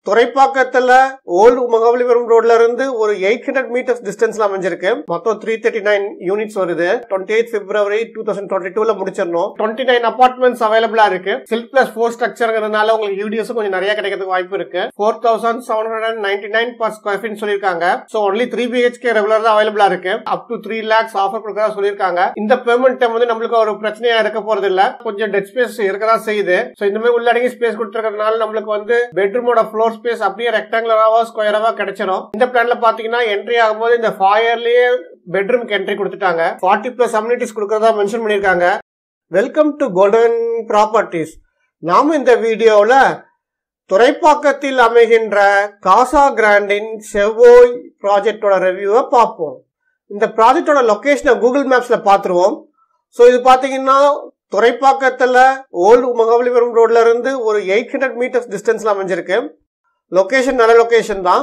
துறைப்பாக்கத்துல old Mahabalipuram ரோட்ல இருந்து ஒரு எயிட் ஹண்ட்ரட் மீட்டர்ஸ் டிஸ்டன்ஸ்ல அமைஞ்சிருக்கு மொத்தம் த்ரீ தேர்ட்டி நைன் யூனிட்ஸ் வருது twenty eight February two thousand twenty டூல முடிச்சிடணும் டுவெண்ட்டி நைன் அபார்ட்மெண்ட்ஸ் அவைலபிளா இருக்கு சில்க் பிளஸ் ஃபோர் ஸ்ட்ரக்சர்ங்கிறதுனால உங்களுக்கு யூடிஎஸ் கொஞ்சம் நிறைய கிடைக்கிறதுக்கு வாய்ப்பு இருக்கு four thousand seven hundred ninety nine per square feet சொல்லியிருக்காங்க so only three BHK regular தான் அவைலபிளா இருக்கு up to three lakhs offer கொடுக்கறதா சொல்லியிருக்காங்க இந்த பேமெண்ட் டைம் வந்து நம்மளுக்கு ஒரு பிரச்சனையா இருக்க போறது இல்ல கொஞ்சம் டெட் ஸ்பேஸ் இருக்கதா செய்யுது ஸோ இந்த மாதிரி உள்ளடங்கி ஸ்பேஸ் கொடுத்துருக்கறதுனால நம்மளுக்கு வந்து பெட்ரூமோட ஃப்ளோர் ஸ்பேஸ் அப்படியே ரெக்டாங்குலராவோ ஸ்கொயராவோ கிடைச்சிடும் இந்த பிளான்ல பாத்தீங்கன்னா என்ட்ரி ஆகும்போது இந்த ஃபாயர்லயே பெட்ரூம்க்கு என்ட்ரி கொடுத்துட்டாங்க ஃபார்ட்டி பிளஸ் அம்யூனிட்டிஸ் கொடுக்கறதா மென்ஷன் பண்ணியிருக்காங்க வெல்கம் டு கோல்டன் ப்ராப்பர்ட்டிஸ் நாம இந்த வீடியோவில் துறைப்பாக்கத்தில் அமைகின்ற காசா கிராண்டின் செவ்வோய் ப்ராஜெக்டோட ரிவ்யூவை பார்ப்போம் இந்த ப்ராஜெக்டோட லொக்கேஷனை கூகுள் மேப்ஸில் பார்த்துருவோம் ஸோ இது பார்த்தீங்கன்னா துறைப்பாக்கத்தில் ஓல்டு மகாபலிபுரம் ரோட்ல இருந்து ஒரு எயிட் ஹண்ட்ரட் மீட்டர்ஸ் டிஸ்டன்ஸ்ல அமைஞ்சிருக்கு லொக்கேஷன் நல்ல லொக்கேஷன் தான்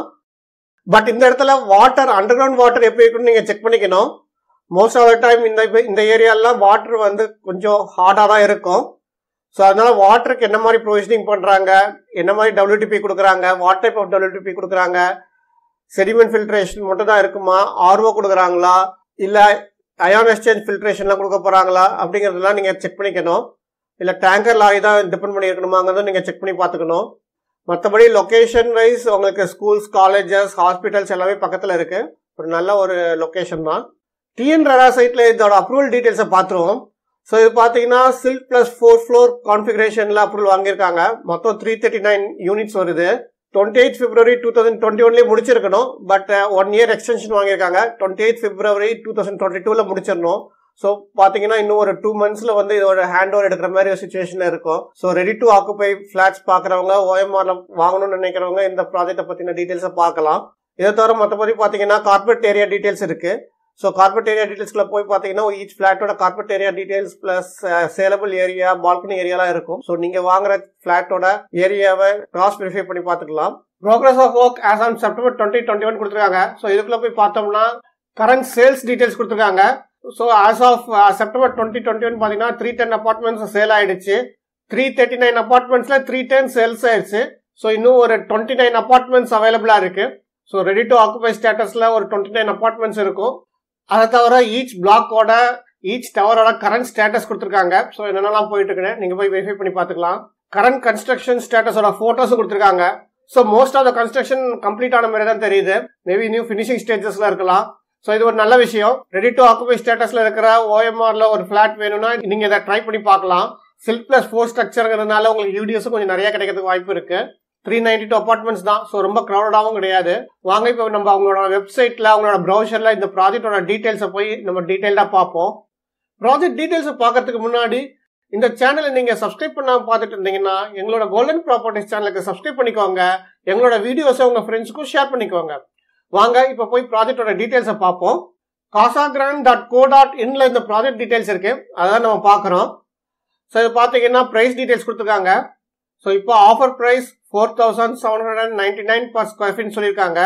பட் இந்த இடத்துல வாட்டர் அண்டர் கிரவுண்ட் வாட்டர் எப்படி இருக்குன்னு நீங்கள் செக் பண்ணிக்கணும் மோஸ்ட் ஆஃப் த டைம் இந்த இந்த ஏரியாலாம் வாட்டர் வந்து கொஞ்சம் ஹார்டாக தான் இருக்கும் ஸோ அதனால வாட்டருக்கு என்ன மாதிரி ப்ரொவிஷனிங் பண்ணுறாங்க என்ன மாதிரி டபிள்யூடிபி கொடுக்குறாங்க வாட் டைப் ஆஃப் டபிள்யூடிபி கொடுக்குறாங்க செடிமெண்ட் ஃபில்ட்ரேஷன் மட்டும் தான் இருக்குமா ஆர்ஓ கொடுக்குறாங்களா இல்லை அயான் எக்ஸ்சேஞ்ச் ஃபில்ட்ரேஷன்லாம் கொடுக்க போகிறாங்களா அப்படிங்கிறதெல்லாம் நீங்கள் செக் பண்ணிக்கணும் இல்லை டேங்கர் லாரி தான் டிபெண்ட் பண்ணி இருக்கணுமாங்கிறதும் நீங்கள் செக் பண்ணி பார்த்துக்கணும் மற்றபடி லொக்கேஷன் வைஸ் உங்களுக்கு ஸ்கூல்ஸ் காலேஜஸ் ஹாஸ்பிட்டல்ஸ் எல்லாமே பக்கத்தில் இருக்கு ஒரு நல்ல ஒரு லொக்கேஷன் தான் டிஎன் ரடா சைட்டில் இதோட அப்ரூவல் டீட்டெயில்ஸை பார்த்துருவோம் ஸோ இது பார்த்தீங்கன்னா சில்க் ப்ளஸ் ஃபோர் ஃப்ளோர் கான்ஃபிகரேஷனில் அப்ரூவல் வாங்கியிருக்காங்க மொத்தம் த்ரீ தேர்ட்டி நைன் யூனிட்ஸ் வருது twenty eight February two thousand twenty ஒன்லேயே முடிச்சிருக்கணும் பட் ஒன் இயர் எக்ஸ்டென்ஷன் வாங்கியிருக்காங்க twenty eight February two thousand twenty டூவில் முடிச்சிடணும் ஸோ பார்த்தீங்கன்னா இன்னும் ஒரு டூ மந்த்ஸில் வந்து இதோட ஹேண்ட் ஓவர் எடுக்கிற மாதிரி ஒரு சுச்சுவேஷன் இருக்கும் so ready to occupy flats பார்க்குறவங்க ஓஎம்ஆர்ல வாங்கணும்னு நினைக்கிறவங்க இந்த ப்ராஜெக்ட்டை பற்றின டீட்டெயில்ஸை பார்க்கலாம் இதை தவிர மற்றபடி பார்த்தீங்கன்னா கார்பரேட் ஏரியா டீட்டெயில்ஸ் இருக்கு ஸோ கார்பரேட் ஏரியா டீட்டெயில்ஸ்ல போய் பார்த்தீங்கன்னா ஈச் ஃபிளாட்டோட carpet area details plus saleable area balcony ஏரியாலாம் இருக்கும் ஸோ நீங்க வாங்குற ஃபிளாட்டோட ஏரியாவை கிராஸ் வெரிஃபை பண்ணி பார்த்துக்கலாம் progress of work as on September twenty twenty one கொடுத்துருக்காங்க ஸோ இதுக்குள்ள போய் பார்த்தோம்னா கரண்ட் சேல்ஸ் டீட்டெயில்ஸ் கொடுத்துருக்காங்க so as of September twenty twenty one பார்த்தீங்கன்னா த்ரீ டென் அப்பார்ட்மெண்ட்ஸ் சேல் ஆயிடுச்சு த்ரீ தேர்ட்டி நைன் அப்பார்ட்மெண்ட்ஸ்ல த்ரீ டென் சேல்ஸ் ஆயிடுச்சு ஸோ இன்னும் ஒரு டுவெண்ட்டி நைன் அப்பார்ட்மெண்ட்ஸ் அவைலபிளா இருக்கு ஸோ ரெடி டு ஆக்குபை ஸ்டேட்டஸ்ல ஒரு டுவெண்ட்டி நைன் அப்பார்ட்மெண்ட்ஸ் இருக்கும் அதை தவிர ஈச் பிளாக்கோட ஈச் டவரோட கரண்ட் ஸ்டேட்டஸ் கொடுத்துருக்காங்க ஸோ என்னென்னலாம் போயிட்டு இருக்குன்னு நீங்க போய் வெரிஃபை பண்ணி பார்த்துக்கலாம் கரண்ட் கன்ஸ்ட்ரக்ஷன் ஸ்டேட்டஸோட போட்டோஸ் கொடுத்துருக்காங்க so most of the construction complete ஆன மாதிரி தான் தெரியுது மேபி நியூ ஃபினிஷிங் ஸ்டேஜஸ்ல இருக்கலாம் ஸோ இது ஒரு நல்ல விஷயம் ரெடி டு ஆக்குபை ஸ்டேட்டஸ்ல இருக்கிற ஓஎம்ஆர்ல ஒரு ஃபிளாட் வேணும்னா நீங்க இதை ட்ரை பண்ணி பார்க்கலாம் சில்க் பிளஸ் ஃபோர் ஸ்ட்ரக்சர்ங்கிறதுனால உங்களுக்கு யூடிஎஸ் கொஞ்சம் நிறைய கிடைக்கிறதுக்கு வாய்ப்பு இருக்கு த்ரீ நைன்டி டூ அப்பார்ட்மெண்ட்ஸ் தான் ஸோ ரொம்ப க்ரௌடாகவும் கிடையாது வாங்க இப்போ நம்ம அவங்களோட வெப்சைட்ல அவங்களோட ப்ரௌசர்ல இந்த ப்ராஜெக்டோட டீட்டெயில்ஸை போய் நம்ம டீட்டெயில்டாக பார்ப்போம் ப்ராஜெக்ட் டீட்டெயில்ஸை பார்க்கறதுக்கு முன்னாடி இந்த சேனலை நீங்க சப்ஸ்கிரைப் பண்ணாம பார்த்துட்டு இருந்தீங்கன்னா எங்களோட கோல்டன் ப்ராப்பர்ட்டிஸ் சேனலுக்கு சப்ஸ்கிரைப் பண்ணிக்கோங்க எங்களோட வீடியோஸை உங்க ஃப்ரெண்ட்ஸுக்கும் ஷேர் பண்ணிக்கோங்க வாங்க இப்போ போய் ப்ராஜெக்டோட டீட்டெயில்ஸை பார்ப்போம் காசாகிரான் டாட் கோ டாட் இன்ல இந்த ப்ராஜெக்ட் டீட்டெயில்ஸ் இருக்கு அதான் நம்ம பார்க்குறோம் ஸோ இது பார்த்தீங்கன்னா ப்ரைஸ் டீட்டெயில்ஸ் கொடுத்துருக்காங்க ஸோ இப்போ offer price four thousand seven hundred ninety nine per square feet சொல்லியிருக்காங்க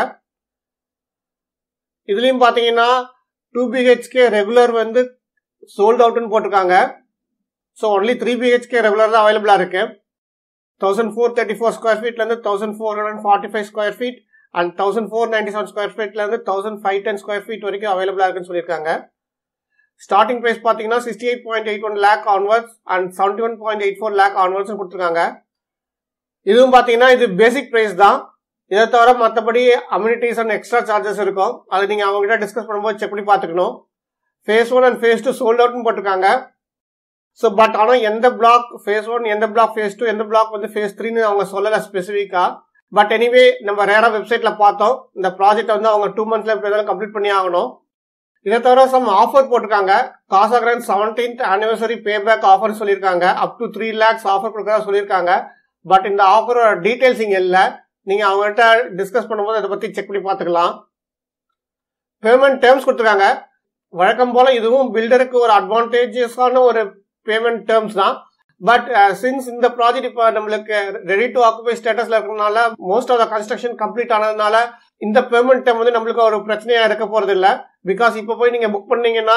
இதுலேயும் பார்த்தீங்கன்னா டூ பிஹெச்கே ரெகுலர் வந்து சோல்ட் அவுட்னு போட்டிருக்காங்க so only three BHK regular தான் அவைலபிளாக இருக்கு thousand four thirty four square ஃபீட்லேருந்து thousand four hundred forty five square feet and thousand four ninety seven square ஃபீட்லேருந்து thousand five ten square feet வரைக்கும் அவைலபிளாக இருக்குன்னு சொல்லியிருக்காங்க ஸ்டார்டிங் ப்ரைஸ் பார்த்தீங்கன்னா sixty eight point eight one lakh onwards and seventy one point eight four lakh onwards கொடுத்துருக்காங்க இதுவும் பார்த்தீங்கன்னா இது பேசிக் ப்ரைஸ் தான் இதை தவிர மற்றபடி அம்யூனிட்டிஸ் அண்ட் எக்ஸ்ட்ரா சார்ஜஸ் இருக்கும் அது நீங்கள் அவங்ககிட்ட டிஸ்கஸ் பண்ணும்போது செக் பண்ணி பார்த்துக்கணும் phase one and phase two sold அவுட்னு போட்டிருக்காங்க ஸோ பட் ஆனால் எந்த பிளாக் ஃபேஸ் ஒன் எந்த பிளாக் ஃபேஸ் டூ எந்த பிளாக் வந்து ஃபேஸ் த்ரீன்னு அவங்க சொல்லலை ஸ்பெசிஃபிக்காக பட் எனிவே நம்ம ரேராக வெப்சைட்டில் பார்த்தோம் இந்த ப்ராஜெக்ட் வந்து அவங்க டூ மந்த்ஸில் எப்படி இருந்தாலும் கம்ப்ளீட் பண்ணி ஆகணும் இதை தவிர சம் ஆஃபர் போட்டிருக்காங்க Casagrand seventeenth anniversary pay back offer சொல்லியிருக்காங்க up to three lakhs offer கொடுக்குறதா சொல்லியிருக்காங்க பட் இந்த ஆஃபரோட டீட்டெயில்ஸ் இங்கே இல்லை நீங்கள் அவங்ககிட்ட டிஸ்கஸ் பண்ணும்போது அதை பற்றி செக் பண்ணி பார்த்துக்கலாம் பேமெண்ட் டேர்ம்ஸ் கொடுத்துருக்காங்க வழக்கம் போல் இதுவும் பில்டருக்கு ஒரு அட்வான்டேஜஸான ஒரு பேமெண்ட் டேர்ம்ஸ் தான் பட் சின்ஸ் இந்த ப்ராஜெக்ட் இப்போ நம்மளுக்கு ரெடி டு ஆக்குபை ஸ்டேட்டஸ்ல இருக்கிறதுனால most of the construction complete ஆனதுனால இந்த பேமெண்ட் டைம் வந்து நம்மளுக்கு ஒரு பிரச்சனையா இருக்க போறது இல்லை பிகாஸ் இப்போ போய் நீங்க புக் பண்ணீங்கன்னா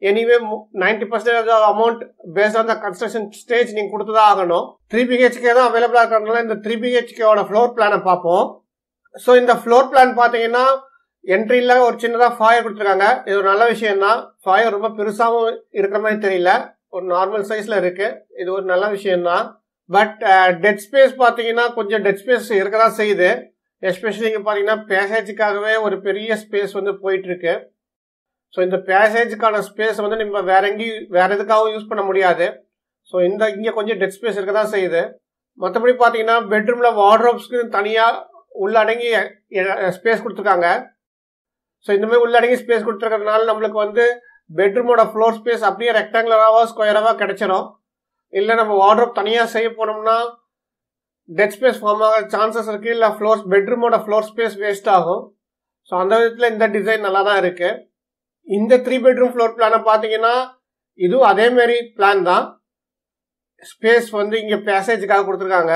anyway ninety percentage amount based on the construction stage நீங்க கொடுத்துதான் ஆகணும் த்ரீ பிஹெச்கே தான் அவைலபிளா இருக்கிறதுனால இந்த த்ரீ பிஹெச்கேவோட ஃப்ளோர் பிளானை பார்ப்போம் ஸோ இந்த ஃப்ளோர் பிளான் பார்த்தீங்கன்னா என்ட்ரியில் ஒரு சின்னதாக ஃபாயர் கொடுத்துருக்காங்க இது ஒரு நல்ல விஷயம் தான் ஃபாயர் ரொம்ப பெருசாகவும் இருக்கிற மாதிரி தெரியல ஒரு நார்மல் சைஸில் இருக்கு இது ஒரு நல்ல விஷயம் தான் பட் டெட் ஸ்பேஸ் பார்த்தீங்கன்னா கொஞ்சம் டெட் ஸ்பேஸ் இருக்க தான் செய்யுது எஸ்பெஷலி இங்கே பார்த்தீங்கன்னா பேசேஜுக்காகவே ஒரு பெரிய ஸ்பேஸ் வந்து போயிட்டு இருக்கு ஸோ இந்த பேசேஜுக்கான ஸ்பேஸ் வந்து நம்ம வேற எங்கேயும் வேற எதுக்காகவும் யூஸ் பண்ண முடியாது ஸோ இந்த இங்கே கொஞ்சம் டெட் ஸ்பேஸ் இருக்க தான் செய்யுது மற்றபடி பார்த்தீங்கன்னா பெட்ரூமில் வார்ட்ரோப்ஸ்க்கு தனியாக உள்ளடங்கி ஸ்பேஸ் கொடுத்துருக்காங்க ஸோ இந்த மாதிரி உள்ளடங்கி ஸ்பேஸ் கொடுத்துருக்கறதுனால நம்மளுக்கு வந்து பெட்ரூமோட ஃப்ளோர் ஸ்பேஸ் அப்படியே ரெக்டாங்குலராவோ ஸ்கொயராவோ கிடைச்சிரும் இல்லை நம்ம வார்ட்ரோப் தனியாக செய்ய போனோம்னா டெட் ஸ்பேஸ் ஃபார்ம் ஆக சான்சஸ் இருக்கு இல்லை ஃப்ளோர் பெட்ரூமோட ஃப்ளோர் ஸ்பேஸ் வேஸ்ட் ஆகும் ஸோ அந்த விதத்தில் இந்த டிசைன் நல்லா தான் இருக்கு இந்த த்ரீ பெட்ரூம் ஃப்ளோர் பிளானை பார்த்தீங்கன்னா இதுவும் அதே மாதிரி பிளான் தான் ஸ்பேஸ் வந்து இங்கே பேசேஜுக்காக கொடுத்துருக்காங்க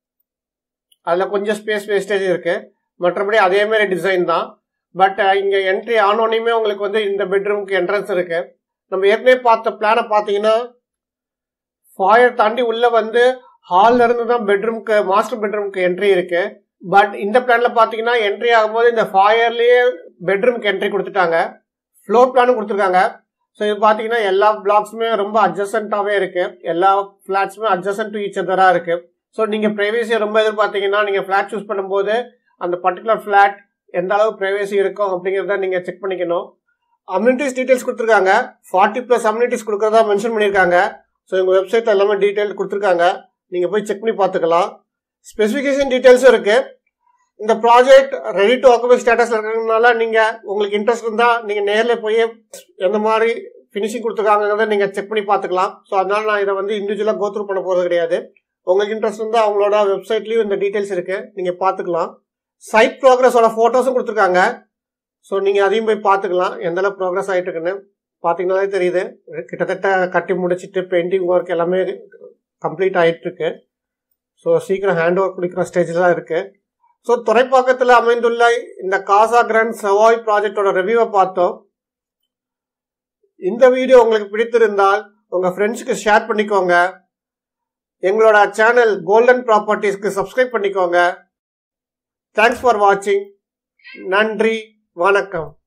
அதில் கொஞ்சம் ஸ்பேஸ் வேஸ்டேஜ் இருக்கு மற்றபடி அதே மாதிரி டிசைன் தான் பட் இங்கே என்ட்ரி ஆனோனையுமே உங்களுக்கு வந்து இந்த பெட்ரூமுக்கு என்ட்ரன்ஸ் இருக்கு நம்ம ஏற்கனவே பார்த்த பிளானை பார்த்தீங்கன்னா ஃபாயர் தாண்டி உள்ள வந்து ஹால்ல இருந்து தான் பெட்ரூம்க்கு மாஸ்டர் பெட்ரூம்க்கு என்ட்ரி இருக்கு பட் இந்த பிளான்ல பாத்தீங்கன்னா என்ட்ரி ஆகும்போது இந்த ஃபாயர்லயே பெட்ரூம்க்கு என்ட்ரி கொடுத்துட்டாங்க ஃப்ளோர் பிளானும் கொடுத்துருக்காங்க ஸோ இது பார்த்தீங்கன்னா எல்லா பிளாக்ஸுமே ரொம்ப அட்ஜஸ்டண்ட்டாகவே இருக்கு எல்லா ஃபிளாட்ஸுமே அட்ஜஸ்டன்ட் டு ஈச் அதராக இருக்கு ஸோ நீங்கள் ப்ரைவேசியை ரொம்ப எதிர்பார்த்தீங்கன்னா நீங்கள் ஃபிளாட் சூஸ் பண்ணும்போது அந்த பர்டிகுலர் ஃபிளாட் எந்த அளவு ப்ரைவேசி இருக்கும் அப்படிங்கிறத நீங்கள் செக் பண்ணிக்கணும் அம்யூனிட்டிஸ் டீட்டெயில்ஸ் கொடுத்துருக்காங்க ஃபார்ட்டி ப்ளஸ் அம்யூனிட்டிஸ் கொடுக்குறதா மென்ஷன் பண்ணியிருக்காங்க ஸோ எங்கள் வெப்சைட்டில் எல்லாமே டீட்டெயில் கொடுத்துருக்காங்க நீங்கள் போய் செக் பண்ணி பார்த்துக்கலாம் ஸ்பெசிஃபிகேஷன் டீட்டெயில்ஸும் இருக்குது இந்த ப்ராஜெக்ட் ரெடி டு ஆக்குபை ஸ்டேட்டஸில் இருக்கிறதுனால நீங்கள் உங்களுக்கு இன்ட்ரெஸ்ட் இருந்தால் நீங்கள் நேரில் போய் எந்த மாதிரி ஃபினிஷிங் கொடுத்துருக்காங்கிறத நீங்கள் செக் பண்ணி பார்த்துக்கலாம் ஸோ அதனால நான் இதை வந்து இண்டிவிஜுவலாக கோத்ரூ பண்ண போகிறது கிடையாது உங்களுக்கு இன்ட்ரெஸ்ட் இருந்தால் அவங்களோட வெப்சைட்லேயும் இந்த டீட்டெயில்ஸ் இருக்குது நீங்கள் பார்த்துக்கலாம் சைட் ப்ரோக்ரஸோட ஃபோட்டோஸும் கொடுத்துருக்காங்க ஸோ நீங்கள் அதையும் போய் பார்த்துக்கலாம் எந்த அளவு ப்ரோக்ரஸ் ஆகிட்டு இருக்குன்னு பார்த்தீங்கன்னாலே தெரியுது கிட்டத்தட்ட கட்டி முடிச்சிட்டு பெயிண்டிங் ஒர்க் எல்லாமே கம்ப்ளீட் ஆகிட்டு இருக்கு ஸோ சீக்கிரம் ஹேண்ட் ஓவர் கொடுக்குற ஸ்டேஜில் தான் இருக்கு ஸோ துறைப்பாக்கத்தில் அமைந்துள்ள இந்த காசா கிராண்ட் செவாய் ப்ராஜெக்டோட ரிவ்யூவை பார்த்தோம் இந்த வீடியோ உங்களுக்கு பிடித்திருந்தால் உங்கள் ஃப்ரெண்ட்ஸுக்கு ஷேர் பண்ணிக்கோங்க எங்களோட சேனல் கோல்டன் ப்ராப்பர்ட்டிஸ்க்கு சப்ஸ்கிரைப் பண்ணிக்கோங்க தேங்க்ஸ் ஃபார் வாட்சிங் நன்றி வணக்கம்